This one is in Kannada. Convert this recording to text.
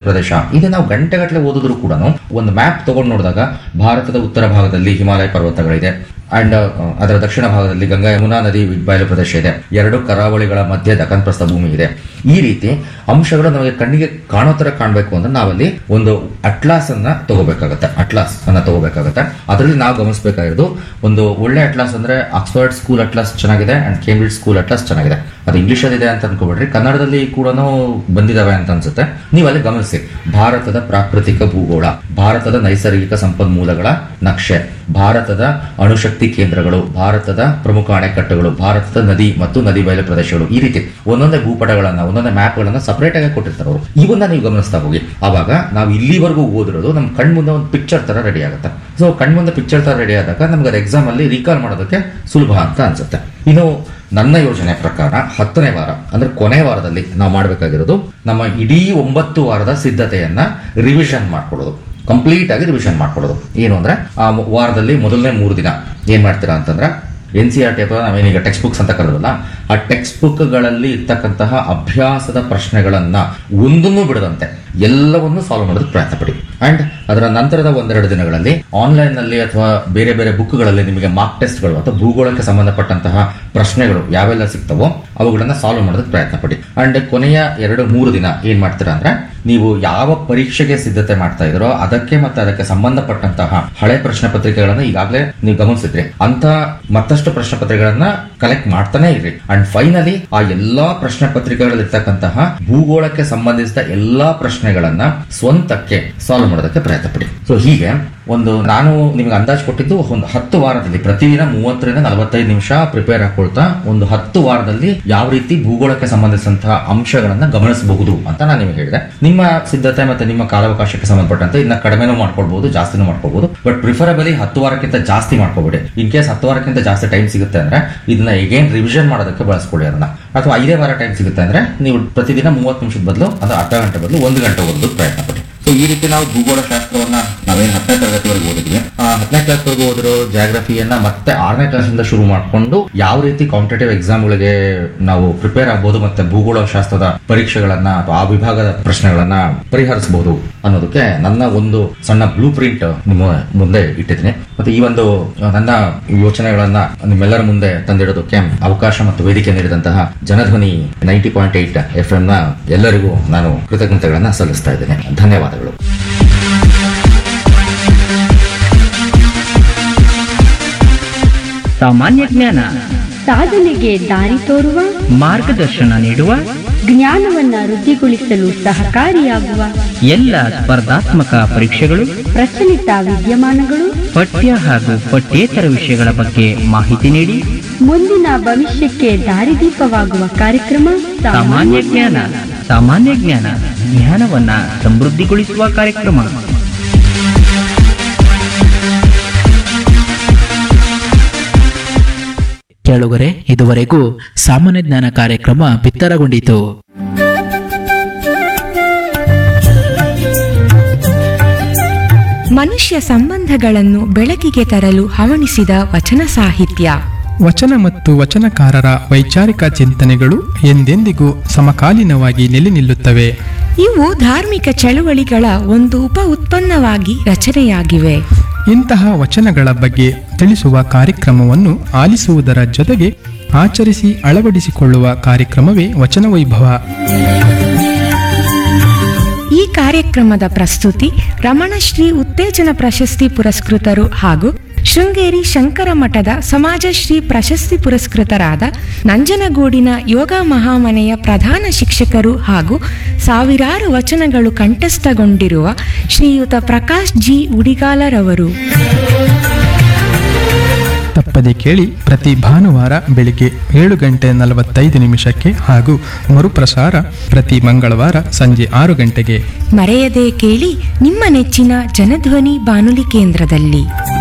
ಪ್ರದೇಶ ಇದು ನಾವು ಗಂಟೆಗಟ್ಟಲೆ ಓದಿದ್ರು ಕೂಡ ಒಂದು ಮ್ಯಾಪ್ ತಗೊಂಡು ನೋಡಿದಾಗ ಭಾರತದ ಉತ್ತರ ಭಾಗದಲ್ಲಿ ಹಿಮಾಲಯ ಪರ್ವತಗಳಿದೆ ಅಂಡ್ ಅದರ ದಕ್ಷಿಣ ಭಾಗದಲ್ಲಿ ಗಂಗಾ ಯಮುನಾ ನದಿ ಬಯಲು ಪ್ರದೇಶ ಇದೆ ಎರಡು ಕರಾವಳಿಗಳ ಮಧ್ಯೆ ದಖನ್ ಪ್ರಸ್ಥ ಭೂಮಿ ಇದೆ ಈ ರೀತಿ ಅಂಶಗಳು ನಮಗೆ ಕಣ್ಣಿಗೆ ಕಾಣೋ ತರ ಕಾಣಬೇಕು ಅಂದ್ರೆ ನಾವಲ್ಲಿ ಒಂದು ಅಟ್ಲಾಸ್ ಅನ್ನ ತಗೋಬೇಕಾಗತ್ತೆ ಅಟ್ಲಾಸ್ ಅನ್ನ ತಗೋಬೇಕಾಗತ್ತೆ ಅದರಲ್ಲಿ ನಾವು ಗಮನಿಸಬೇಕಾಗಿರೋದು ಒಂದು ಒಳ್ಳೆ ಅಟ್ಲಾಸ್ ಅಂದ್ರೆ ಆಕ್ಸ್ಫರ್ಡ್ ಸ್ಕೂಲ್ ಅಟ್ಲಾಸ್ ಚೆನ್ನಾಗಿದೆ ಅಂಡ್ ಕೇಂಬ್ರಿಡ್ಜ್ ಸ್ಕೂಲ್ ಅಟ್ಲಾಸ್ ಚೆನ್ನಾಗಿದೆ ಅದು ಇಂಗ್ಲಿಷ್ ಇದೆ ಅಂತ ಅನ್ಕೋಬೇಡ್ರಿ ಕನ್ನಡದಲ್ಲಿ ಕೂಡ ಬಂದಿದಾವೆ ಅಂತ ಅನ್ಸುತ್ತೆ ನೀವು ಅಲ್ಲಿ ಗಮನಿಸಿ ಭಾರತದ ಪ್ರಾಕೃತಿಕ ಭೂಗೋಳ ಭಾರತದ ನೈಸರ್ಗಿಕ ಸಂಪನ್ಮೂಲಗಳ ನಕ್ಷೆ ಭಾರತದ ಅಣುಶಕ್ತಿ ಕೇಂದ್ರಗಳು ಭಾರತದ ಪ್ರಮುಖ ಅಣೆಕಟ್ಟುಗಳು ಭಾರತದ ನದಿ ಮತ್ತು ನದಿ ಬಯಲು ಪ್ರದೇಶಗಳು ಈ ರೀತಿ ಒಂದೊಂದೇ ಭೂಪಟಗಳನ್ನ ಒಂದೊಂದೇ ಮ್ಯಾಪ್ ಗಳನ್ನ ಸಪರೇಟ್ ಆಗಿ ಕೊಟ್ಟಿರ್ತಾರೆ ಅವರು ಇವನ್ನ ನೀವು ಗಮನಿಸ್ತಾ ಹೋಗಿ ಅವಾಗ ನಾವು ಇಲ್ಲಿವರೆಗೂ ಓದಿರೋದು ನಮ್ಮ ಕಣ್ಮುಂದೆ ಒಂದು ಪಿಕ್ಚರ್ ತರ ರೆಡಿ ಆಗುತ್ತೆ ಸೊ ಕಣ್ಮುಂದೆ ಪಿಕ್ಚರ್ ತರ ರೆಡಿ ಆದಾಗ ನಮ್ಗೆ ಅದು ಎಕ್ಸಾಮ್ ಅಲ್ಲಿ ರೀಕಾಲ್ ಮಾಡೋದಕ್ಕೆ ಸುಲಭ ಅಂತ ಅನ್ಸುತ್ತೆ ಇನ್ನು ನನ್ನ ಯೋಜನೆ ಪ್ರಕಾರ ಹತ್ತನೇ ವಾರ ಅಂದ್ರೆ ಕೊನೆ ವಾರದಲ್ಲಿ ನಾವು ಮಾಡಬೇಕಾಗಿರೋದು ನಮ್ಮ ಇಡೀ ಒಂಬತ್ತು ವಾರದ ಸಿದ್ಧತೆಯನ್ನ ರಿವಿಷನ್ ಮಾಡ್ಕೊಳ್ಳೋದು ಕಂಪ್ಲೀಟ್ ಆಗಿ ರಿವಿಷನ್ ಮಾಡ್ಕೊಳ್ಳೋದು ಏನು ಅಂದ್ರೆ ಆ ಮು- ವಾರದಲ್ಲಿ ಮೊದಲನೇ ಮೂರು ದಿನ ಏನ್ ಮಾಡ್ತೀರಾ ಅಂತಂದ್ರೆ ಎನ್ ಸಿ ಆರ್ ಟಿ ಅಥವಾ ನಾವೇನೀಗ ಟೆಕ್ಸ್ಟ್ ಬುಕ್ಸ್ ಅಂತ ಕರೆದಲ್ಲ ಆ ಟೆಕ್ಸ್ಟ್ ಬುಕ್ಗಳಲ್ಲಿ ಇರ್ತಕ್ಕಂತಹ ಅಭ್ಯಾಸದ ಪ್ರಶ್ನೆಗಳನ್ನ ಒಂದನ್ನೂ ಬಿಡದಂತೆ ಎಲ್ಲವನ್ನೂ ಸಾಲ್ವ್ ಮಾಡೋದಕ್ಕೆ ಪ್ರಯತ್ನ ಪಡಿ ಅಂಡ್ ಅದರ ನಂತರದ ಒಂದೆರಡು ದಿನಗಳಲ್ಲಿ ಆನ್ಲೈನ್ ನಲ್ಲಿ ಅಥವಾ ಬೇರೆ ಬೇರೆ ಬುಕ್ಗಳಲ್ಲಿ ನಿಮಗೆ ಮಾರ್ಕ್ ಟೆಸ್ಟ್ಗಳು ಅಥವಾ ಭೂಗೋಳಕ್ಕೆ ಸಂಬಂಧಪಟ್ಟಂತಹ ಪ್ರಶ್ನೆಗಳು ಯಾವೆಲ್ಲ ಸಿಗ್ತವೋ ಅವುಗಳನ್ನ ಸಾಲ್ವ್ ಮಾಡೋದಕ್ಕೆ ಪ್ರಯತ್ನ ಪಡಿ ಅಂಡ್ ಕೊನೆಯ ಎರಡು ಮೂರು ದಿನ ಏನ್ ಮಾಡ್ತೀರಾ ಅಂದ್ರೆ ನೀವು ಯಾವ ಪರೀಕ್ಷೆಗೆ ಸಿದ್ಧತೆ ಮಾಡ್ತಾ ಇದ್ರೋ ಅದಕ್ಕೆ ಮತ್ತೆ ಅದಕ್ಕೆ ಸಂಬಂಧಪಟ್ಟಂತಹ ಹಳೆ ಪ್ರಶ್ನೆ ಪತ್ರಿಕೆಗಳನ್ನ ಈಗಾಗಲೇ ನೀವು ಗಮನಿಸಿದ್ರಿ ಅಂತ ಮತ್ತಷ್ಟು ಪ್ರಶ್ನೆ ಪತ್ರಿಕೆಗಳನ್ನ ಕಲೆಕ್ಟ್ ಮಾಡ್ತಾನೆ ಇರ್ರಿ ಅಂಡ್ ಫೈನಲಿ ಆ ಎಲ್ಲಾ ಪ್ರಶ್ನೆ ಪತ್ರಿಕೆಗಳಲ್ಲಿರ್ತಕ್ಕಂತಹ ಭೂಗೋಳಕ್ಕೆ ಸಂಬಂಧಿಸಿದ ಎಲ್ಲಾ ಪ್ರಶ್ನೆಗಳನ್ನ ಸ್ವಂತಕ್ಕೆ ಸಾಲ್ವ್ ಮಾಡೋದಕ್ಕೆ ಪ್ರಯತ್ನ ಪಡಿ ಸೊ ಹೀಗೆ ಒಂದು ನಾನು ನಿಮಗೆ ಅಂದಾಜು ಕೊಟ್ಟಿದ್ದು ಒಂದು ಹತ್ತು ವಾರದಲ್ಲಿ ಪ್ರತಿದಿನ ಮೂವತ್ತರಿಂದ ನಲವತ್ತೈದು ನಿಮಿಷ ಪ್ರಿಪೇರ್ ಹಾಕೊಳ್ತಾ ಒಂದು ಹತ್ತು ವಾರದಲ್ಲಿ ಯಾವ ರೀತಿ ಭೂಗೋಳಕ್ಕೆ ಸಂಬಂಧಿಸಿದಂತಹ ಅಂಶಗಳನ್ನ ಗಮನಿಸಬಹುದು ಅಂತ ನಾನು ನಿಮಗೆ ಹೇಳಿದೆ ನಿಮ್ಮ ಸಿದ್ಧತೆ ಮತ್ತೆ ನಿಮ್ಮ ಕಾಲಾವಕಾಶಕ್ಕೆ ಸಂಬಂಧಪಟ್ಟಂತೆ ಇದನ್ನ ಕಡಿಮೆನೂ ಮಾಡ್ಕೊಳ್ಬಹುದು ಜಾಸ್ತಿನೂ ಮಾಡ್ಕೊಳ್ಬಹುದು ಬಟ್ ಪ್ರಿಫರಬಲಿ ಹತ್ತು ವಾರಕ್ಕಿಂತ ಜಾಸ್ತಿ ಮಾಡ್ಕೋಬೇಡಿ ಇನ್ ಕೇಸ್ ಹತ್ತು ವಾರಕ್ಕಿಂತ ಜಾಸ್ತಿ ಟೈಮ್ ಸಿಗುತ್ತೆ ಅಂದ್ರೆ ಇದನ್ನ ಎಗೇನ್ ರಿವಿಷನ್ ಮಾಡೋದಕ್ಕೆ ಬಳಸ್ಕೊಳ್ಳಿ ಅದನ್ನ ಅಥವಾ ಐದೇ ವಾರ ಟೈಮ್ ಸಿಗುತ್ತೆ ಅಂದ್ರೆ ನೀವು ಪ್ರತಿದಿನ ಮೂವತ್ತು ನಿಮಿಷದ ಬದಲು ಅಂದ್ರೆ ಅರ್ಧ ಗಂಟೆ ಬದಲು ಒಂದು ಗಂಟೆ ಓದೋದಕ್ಕೆ ಪ್ರಯತ್ನ ಪಡಿ ಸೊ ಈ ರೀತಿ ನಾವು ಭೂಗೋಳ ಶಾಸ್ತ್ರವನ್ನ ನಾವೇನು ಹತ್ತನೇ ತರಗತಿವರೆಗೂ ಓದಿದ್ವಿ ಆ ಹತ್ತನೇ ಕ್ಲಾಸ್ವರೆಗೂ ಓದಿರೋ ಜಾಗ್ರಫಿಯನ್ನ ಮತ್ತೆ ಆರನೇ ಕ್ಲಾಸಿಂದ ಶುರು ಮಾಡಿಕೊಂಡು ಯಾವ ರೀತಿ ಕಾಂಪಿಟೇಟಿವ್ ಎಕ್ಸಾಮ್ಗಳಿಗೆ ನಾವು ಪ್ರಿಪೇರ್ ಆಗ್ಬೋದು ಮತ್ತೆ ಭೂಗೋಳ ಶಾಸ್ತ್ರದ ಪರೀಕ್ಷೆಗಳನ್ನ ಅಥವಾ ಆ ವಿಭಾಗದ ಪ್ರಶ್ನೆಗಳನ್ನ ಪರಿಹರಿಸಬಹುದು ಅನ್ನೋದಕ್ಕೆ ನನ್ನ ಒಂದು ಸಣ್ಣ ಬ್ಲೂ ಪ್ರಿಂಟ್ ನಿಮ್ಮ ಮುಂದೆ ಇಟ್ಟಿದ್ದೀನಿ ಮತ್ತೆ ಈ ಒಂದು ನನ್ನ ಯೋಚನೆಗಳನ್ನ ನಿಮ್ಮೆಲ್ಲರ ಮುಂದೆ ತಂದಿಡೋದಕ್ಕೆ ಅವಕಾಶ ಮತ್ತು ವೇದಿಕೆ ನೀಡಿದಂತಹ Janadhwani ninety point eight F M ನ ಎಲ್ಲರಿಗೂ ನಾನು ಕೃತಜ್ಞತೆಗಳನ್ನ ಸಲ್ಲಿಸ್ತಾ ಇದ್ದೇನೆ ಧನ್ಯವಾದಗಳು ಸಾಮಾನ್ಯ ಜ್ಞಾನ ಸಾಧನೆಗೆ ದಾರಿ ತೋರುವ ಮಾರ್ಗದರ್ಶನ ನೀಡುವ ಜ್ಞಾನವನ್ನ ವೃದ್ಧಿಗೊಳಿಸಲು ಸಹಕಾರಿಯಾಗುವ ಎಲ್ಲ ಸ್ಪರ್ಧಾತ್ಮಕ ಪರೀಕ್ಷೆಗಳು ಪ್ರಚಲಿತ ವಿದ್ಯಮಾನಗಳು ಪಠ್ಯ ಹಾಗೂ ಪಠ್ಯೇತರ ವಿಷಯಗಳ ಬಗ್ಗೆ ಮಾಹಿತಿ ನೀಡಿ ಮುಂದಿನ ಭವಿಷ್ಯಕ್ಕೆ ದಾರಿದೀಪವಾಗುವ ಕಾರ್ಯಕ್ರಮ ಸಾಮಾನ್ಯ ಜ್ಞಾನ ಸಾಮಾನ್ಯ ಜ್ಞಾನ ಜ್ಞಾನವನ್ನ ಸಮೃದ್ಧಿಗೊಳಿಸುವ ಕಾರ್ಯಕ್ರಮ ಕೇಳುಗರೆ ಇದುವರೆಗೂ ಸಾಮಾನ್ಯ ಜ್ಞಾನ ಕಾರ್ಯಕ್ರಮ ಬಿತ್ತರಗೊಂಡಿತು ಮನುಷ್ಯ ಸಂಬಂಧಗಳನ್ನು ಬೆಳಕಿಗೆ ತರಲು ಹವಣಿಸಿದ ವಚನ ಸಾಹಿತ್ಯ ವಚನ ಮತ್ತು ವಚನಕಾರರ ವೈಚಾರಿಕ ಚಿಂತನೆಗಳು ಎಂದೆಂದಿಗೂ ಸಮಕಾಲೀನವಾಗಿ ನೆಲೆ ನಿಲ್ಲುತ್ತವೆ ಇವು ಧಾರ್ಮಿಕ ಚಳುವಳಿಗಳ ಒಂದು ಉಪ ಉತ್ಪನ್ನವಾಗಿ ರಚನೆಯಾಗಿವೆ ಇಂತಹ ವಚನಗಳ ಬಗ್ಗೆ ತಿಳಿಸುವ ಕಾರ್ಯಕ್ರಮವನ್ನು ಆಲಿಸುವುದರ ಜೊತೆಗೆ ಆಚರಿಸಿ ಅಳವಡಿಸಿಕೊಳ್ಳುವ ಕಾರ್ಯಕ್ರಮವೇ ವಚನ ವೈಭವ ಈ ಕಾರ್ಯಕ್ರಮದ ಪ್ರಸ್ತುತಿ ರಮಣಶ್ರೀ ಉತ್ತೇಜನ ಪ್ರಶಸ್ತಿ ಪುರಸ್ಕೃತರು ಹಾಗೂ ಶೃಂಗೇರಿ ಶಂಕರ ಮಠದ ಸಮಾಜಶ್ರೀ ಪ್ರಶಸ್ತಿ ಪುರಸ್ಕೃತರಾದ ನಂಜನಗೂಡಿನ ಯೋಗ ಮಹಾಮನೆಯ ಪ್ರಧಾನ ಶಿಕ್ಷಕರು ಹಾಗೂ ಸಾವಿರಾರು ವಚನಗಳು ಕಂಠಸ್ಥಗೊಂಡಿರುವ ಶ್ರೀಯುತ ಪ್ರಕಾಶ್ ಜಿ ಉಡಿಗಾಲರವರು ತಪ್ಪದೆ ಕೇಳಿ ಪ್ರತಿ ಭಾನುವಾರ ಬೆಳಿಗ್ಗೆ ಏಳು ಗಂಟೆ ನಲವತ್ತೈದು ನಿಮಿಷಕ್ಕೆ ಹಾಗೂ ಮರುಪ್ರಸಾರ ಪ್ರತಿ ಮಂಗಳವಾರ ಸಂಜೆ ಆರು ಗಂಟೆಗೆ ಮರೆಯದೆ ಕೇಳಿ ನಿಮ್ಮ ನೆಚ್ಚಿನ ಜನಧ್ವನಿ ಬಾನುಲಿ ಕೇಂದ್ರದಲ್ಲಿ